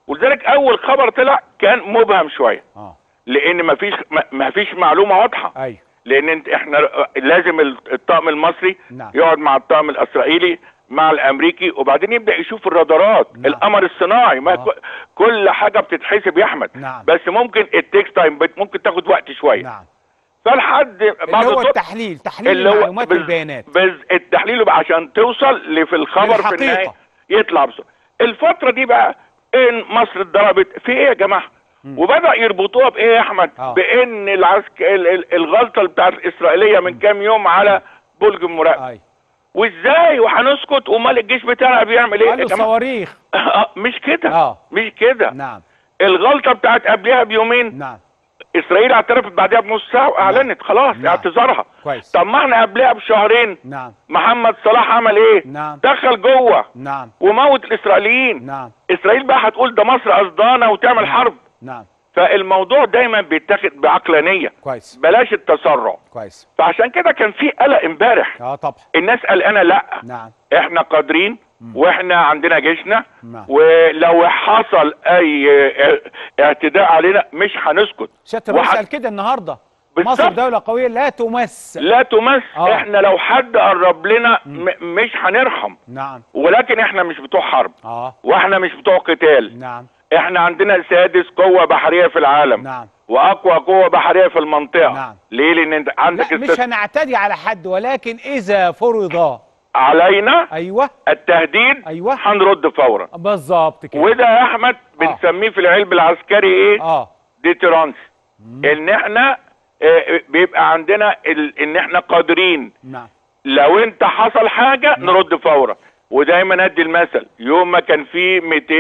ولذلك اول خبر طلع كان مبهم شويه اه لان مفيش ما- مفيش معلومه واضحه ايوه لان انت احنا لازم الطاقم المصري نعم. يقعد مع الطاقم الاسرائيلي مع الامريكي وبعدين يبدا يشوف الرادارات نعم. القمر الصناعي ما آه. ك- كل حاجه بتتحسب يا احمد نعم. بس ممكن التكس تايم ممكن تاخد وقت شويه نعم فلحد اللي بعد هو الظهر التحليل تحليل اللي هو المعلومات بز- والبيانات بز التحليل يبقى عشان توصل ل- في الخبر في للحقيقة. النهايه يطلع بسرعه الفتره دي بقى ان مصر اتضربت في ايه يا جماعه وبدا يربطوها بايه يا احمد آه. بان العسك... ال- ال- الغلطه بتاعت الاسرائيليه من كام يوم على برج المراقبه ايوه وازاي وهنسكت امال الجيش بتاعنا بيعمل ايه قال له يا جماعه صواريخ آه، مش كده آه. مش كده نعم الغلطه بتاعت قبلها بيومين نعم اسرائيل اعترفت بعدها بنص ساعه واعلنت خلاص نعم. اعتذارها كويس طب ما احنا قبلها بشهرين نعم محمد صلاح عمل ايه نعم دخل جوه نعم وموت الاسرائيليين نعم اسرائيل بقى هتقول ده مصر قصدانه وتعمل نعم. حرب نعم فالموضوع دايما بيتاخد بعقلانيه كويس بلاش التسرع كويس فعشان كده كان في قلق امبارح اه طبعا الناس قلقانه لا نعم احنا قادرين واحنا عندنا جيشنا نعم. ولو حصل اي اه، اعتداء علينا مش هنسكت سياده الرئيس وح- قال كده النهارده بالظبط. مصر دوله قويه لا تمس لا تمس آه. احنا لو حد قرب لنا م- مش هنرحم نعم ولكن احنا مش بتوع حرب اه واحنا مش بتوع قتال نعم احنا عندنا سادس قوة بحرية في العالم نعم واقوى قوة بحرية في المنطقة نعم. ليه لان انت عندك لا مش است- هنعتدي على حد ولكن اذا فرض علينا ايوه التهديد أيوة. هنرد فورا بالظبط كده وده يا احمد بنسميه في العلم العسكري ايه اه ديترانس ان احنا اه، بيبقى عندنا ال... ان احنا قادرين نعم لو انت حصل حاجة نرد فورا ودايما ادي المثل يوم ما كان في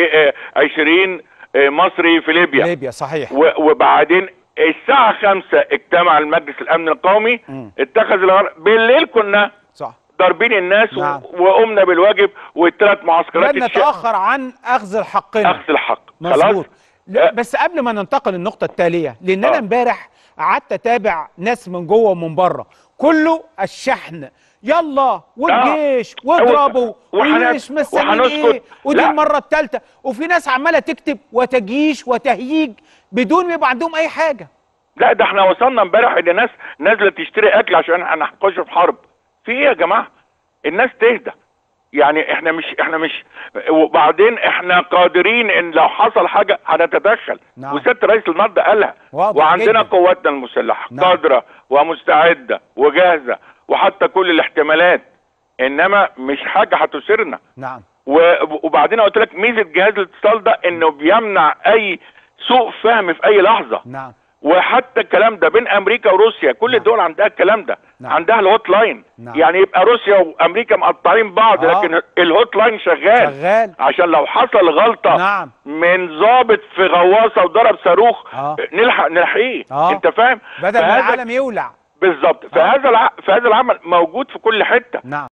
220 مصري في ليبيا ليبيا صحيح و- وبعدين الساعة خمسة اجتمع المجلس الأمن القومي مم. اتخذ القرار بالليل كنا صح ضاربين الناس و- نعم. وقمنا بالواجب والثلاث معسكرات لن الش- نتاخر عن اخذ حقنا أخذ الحق مظبوط خلاص لا آه. بس قبل ما ننتقل للنقطة التالية لأن أنا آه. امبارح قعدت أتابع ناس من جوه ومن بره كله الشحن يلا والجيش واضربوا وحن- ومش مستنيين وهنسكت. ايه ودي لا. المرة الثالثة وفي ناس عمالة تكتب وتجيش وتهييج بدون ما يبقى عندهم أي حاجة لا ده احنا وصلنا امبارح ان ناس نازله تشتري اكل عشان هنخش في حرب في ايه يا جماعه الناس تهدى يعني احنا مش احنا مش وبعدين احنا قادرين ان لو حصل حاجه هنتدخل نعم. وسياده رئيس النهارده قالها واضح وعندنا جداً. قواتنا المسلحه نعم. قادره ومستعده وجاهزه وحتى كل الاحتمالات انما مش حاجه هتثيرنا نعم و- وبعدين قلت لك ميزه جهاز الاتصال ده انه بيمنع اي سوء فهم في اي لحظه نعم وحتى الكلام ده بين امريكا وروسيا كل نعم. الدول عندها الكلام ده نعم. عندها الهوت لاين نعم. يعني يبقى روسيا وامريكا مقطعين بعض آه. لكن الهوت لاين شغال شغال عشان لو حصل غلطه نعم من ضابط في غواصه وضرب صاروخ آه. نلحق نلحقيه آه. انت فاهم بدل ما فهذا- العالم يولع بالظبط فهذا الع... فهذا العمل موجود في كل حته نعم